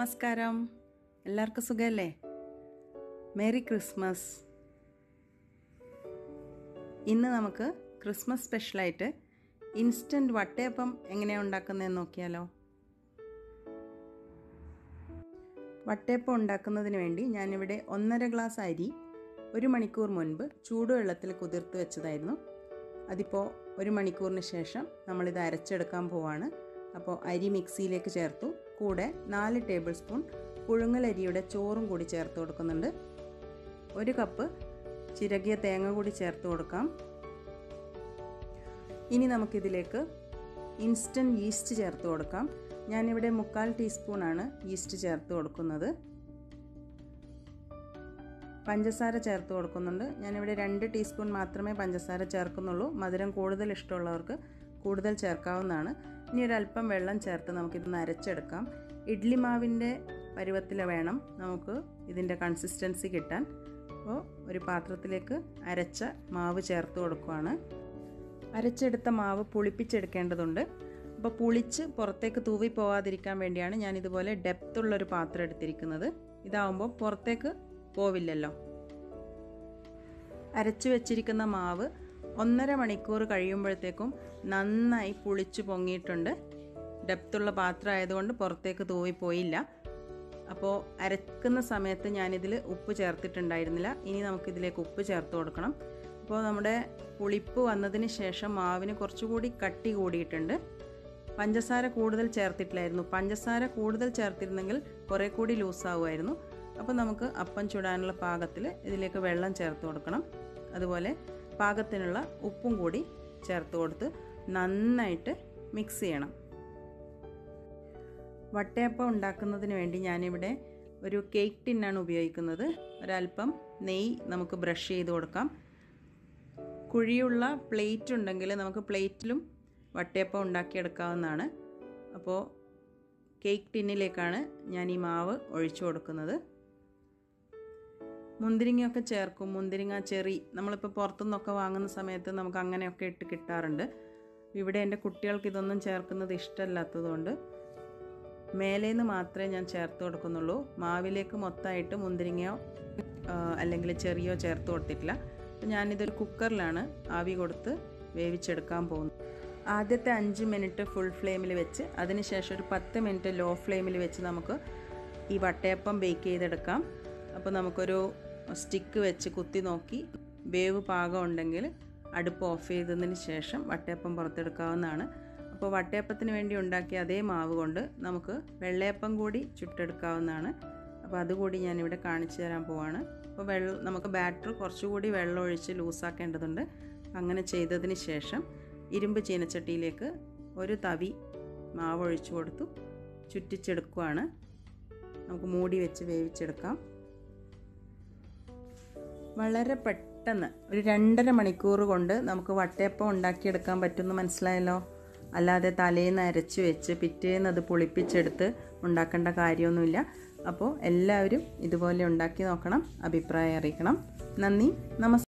നമസ്കാരം എല്ലാവർക്കും സുഖമല്ലേ മേരി ക്രിസ്മസ് ഇന്ന് നമുക്ക് ക്രിസ്മസ് സ്പെഷ്യലായിട്ട് ഇൻസ്റ്റൻറ്റ് വട്ടയപ്പം എങ്ങനെയാണ് ഉണ്ടാക്കുന്നതെന്ന് നോക്കിയാലോ വട്ടയപ്പം ഉണ്ടാക്കുന്നതിന് വേണ്ടി ഞാനിവിടെ ഒന്നര ഗ്ലാസ് അരി ഒരു മണിക്കൂർ മുൻപ് ചൂടുവെള്ളത്തിൽ കുതിർത്ത് വെച്ചതായിരുന്നു അതിപ്പോൾ ഒരു മണിക്കൂറിന് ശേഷം നമ്മളിത് അരച്ചെടുക്കാൻ പോവാണ് അപ്പോൾ അരി മിക്സിയിലേക്ക് ചേർത്തു കൂടെ നാല് ടേബിൾ സ്പൂൺ പുഴുങ്ങലരിയുടെ ചോറും കൂടി ചേർത്ത് കൊടുക്കുന്നുണ്ട് ഒരു കപ്പ് ചിരകിയ തേങ്ങ കൂടി ചേർത്ത് കൊടുക്കാം ഇനി നമുക്കിതിലേക്ക് ഇൻസ്റ്റൻറ്റ് ഈസ്റ്റ് ചേർത്ത് കൊടുക്കാം ഞാനിവിടെ മുക്കാൽ ടീസ്പൂണാണ് ഈസ്റ്റ് ചേർത്ത് കൊടുക്കുന്നത് പഞ്ചസാര ചേർത്ത് കൊടുക്കുന്നുണ്ട് ഞാനിവിടെ രണ്ട് ടീസ്പൂൺ മാത്രമേ പഞ്ചസാര ചേർക്കുന്നുള്ളൂ മധുരം കൂടുതൽ ഇഷ്ടമുള്ളവർക്ക് കൂടുതൽ ചേർക്കാവുന്നതാണ് ഇനി ഒരല്പം വെള്ളം ചേർത്ത് നമുക്കിതൊന്ന് അരച്ചെടുക്കാം ഇഡ്ലി മാവിൻ്റെ പരുവത്തിൽ വേണം നമുക്ക് ഇതിൻ്റെ കൺസിസ്റ്റൻസി കിട്ടാൻ അപ്പോൾ ഒരു പാത്രത്തിലേക്ക് അരച്ച മാവ് ചേർത്ത് കൊടുക്കുകയാണ് അരച്ചെടുത്ത മാവ് പുളിപ്പിച്ചെടുക്കേണ്ടതുണ്ട് അപ്പോൾ പുളിച്ച് പുറത്തേക്ക് തൂവി പോവാതിരിക്കാൻ വേണ്ടിയാണ് ഞാൻ ഇതുപോലെ ഡെപ്തുള്ളൊരു പാത്രം എടുത്തിരിക്കുന്നത് ഇതാവുമ്പോൾ പുറത്തേക്ക് പോവില്ലല്ലോ അരച്ചു വെച്ചിരിക്കുന്ന മാവ് ഒന്നര മണിക്കൂർ കഴിയുമ്പോഴത്തേക്കും നന്നായി പുളിച്ചു പൊങ്ങിയിട്ടുണ്ട് ഡെപ്തുള്ള പാത്രം ആയതുകൊണ്ട് പുറത്തേക്ക് തൂവിപ്പോയില്ല അപ്പോൾ അരക്കുന്ന സമയത്ത് ഞാനിതിൽ ഉപ്പ് ചേർത്തിട്ടുണ്ടായിരുന്നില്ല ഇനി നമുക്കിതിലേക്ക് ഉപ്പ് ചേർത്ത് കൊടുക്കണം അപ്പോൾ നമ്മുടെ പുളിപ്പ് വന്നതിന് ശേഷം മാവിന് കുറച്ചുകൂടി കട്ടി കൂടിയിട്ടുണ്ട് പഞ്ചസാര കൂടുതൽ ചേർത്തിട്ടില്ലായിരുന്നു പഞ്ചസാര കൂടുതൽ ചേർത്തിരുന്നെങ്കിൽ കുറേ കൂടി ലൂസാവുമായിരുന്നു അപ്പോൾ നമുക്ക് അപ്പം ചുടാനുള്ള പാകത്തിൽ ഇതിലേക്ക് വെള്ളം ചേർത്ത് കൊടുക്കണം അതുപോലെ പാകത്തിനുള്ള ഉപ്പും കൂടി ചേർത്ത് കൊടുത്ത് നന്നായിട്ട് മിക്സ് ചെയ്യണം വട്ടയപ്പം ഉണ്ടാക്കുന്നതിന് വേണ്ടി ഞാനിവിടെ ഒരു കേക്ക് ടിന്നാണ് ഉപയോഗിക്കുന്നത് ഒരല്പം നെയ്യ് നമുക്ക് ബ്രഷ് ചെയ്ത് കൊടുക്കാം കുഴിയുള്ള പ്ലേറ്റ് ഉണ്ടെങ്കിൽ നമുക്ക് പ്ലേറ്റിലും വട്ടയപ്പം ഉണ്ടാക്കിയെടുക്കാവുന്നതാണ് അപ്പോൾ കേക്ക് ടിന്നിലേക്കാണ് ഞാൻ ഈ മാവ് ഒഴിച്ചു കൊടുക്കുന്നത് മുന്തിരിങ്ങയൊക്കെ ചേർക്കും മുന്തിരിങ്ങ ചെറി നമ്മളിപ്പോൾ പുറത്തുനിന്നൊക്കെ വാങ്ങുന്ന സമയത്ത് നമുക്ക് അങ്ങനെയൊക്കെ ഇട്ട് കിട്ടാറുണ്ട് ഇവിടെ എൻ്റെ കുട്ടികൾക്ക് ഇതൊന്നും ചേർക്കുന്നത് ഇഷ്ടമല്ലാത്തതുകൊണ്ട് മേലേന്ന് മാത്രമേ ഞാൻ ചേർത്ത് കൊടുക്കുന്നുള്ളൂ മാവിലേക്ക് മൊത്തമായിട്ട് മുന്തിരിങ്ങയോ അല്ലെങ്കിൽ ചെറിയോ ചേർത്ത് കൊടുത്തിട്ടില്ല അപ്പോൾ ഞാനിതൊരു കുക്കറിലാണ് ആവി കൊടുത്ത് വേവിച്ചെടുക്കാൻ പോകുന്നത് ആദ്യത്തെ അഞ്ച് മിനിറ്റ് ഫുൾ ഫ്ലെയിമിൽ വെച്ച് അതിനുശേഷം ഒരു പത്ത് മിനിറ്റ് ലോ ഫ്ലെയിമിൽ വെച്ച് നമുക്ക് ഈ വട്ടയപ്പം ബേക്ക് ചെയ്തെടുക്കാം അപ്പോൾ നമുക്കൊരു സ്റ്റിക്ക് വെച്ച് കുത്തി നോക്കി വേവ് പാകം ഉണ്ടെങ്കിൽ അടുപ്പ് ഓഫ് ചെയ്തതിന് ശേഷം വട്ടയപ്പം പുറത്തെടുക്കാവുന്നതാണ് അപ്പോൾ വട്ടയപ്പത്തിന് വേണ്ടി ഉണ്ടാക്കിയ അതേ മാവ് കൊണ്ട് നമുക്ക് വെള്ളയപ്പം കൂടി ചുട്ടെടുക്കാവുന്നതാണ് അപ്പോൾ അതുകൂടി ഞാനിവിടെ കാണിച്ചു തരാൻ പോവാണ് അപ്പോൾ വെള്ളം നമുക്ക് ബാറ്റർ കുറച്ചുകൂടി വെള്ളം ഒഴിച്ച് ലൂസാക്കേണ്ടതുണ്ട് അങ്ങനെ ചെയ്തതിന് ശേഷം ഇരുമ്പ് ചീനച്ചട്ടിയിലേക്ക് ഒരു തവി മാവ് ഒഴിച്ചു കൊടുത്തു ചുറ്റിച്ചെടുക്കുകയാണ് നമുക്ക് മൂടി വെച്ച് വേവിച്ചെടുക്കാം വളരെ പെട്ടെന്ന് ഒരു രണ്ടര മണിക്കൂർ കൊണ്ട് നമുക്ക് വട്ടയപ്പം ഉണ്ടാക്കിയെടുക്കാൻ പറ്റുമെന്ന് മനസ്സിലായല്ലോ അല്ലാതെ തലേന്ന് അരച്ച് വെച്ച് പിറ്റേന്ന് അത് പുളിപ്പിച്ചെടുത്ത് ഉണ്ടാക്കേണ്ട കാര്യമൊന്നുമില്ല അപ്പോൾ എല്ലാവരും ഇതുപോലെ ഉണ്ടാക്കി നോക്കണം അഭിപ്രായം അറിയിക്കണം നന്ദി നമസ്കാരം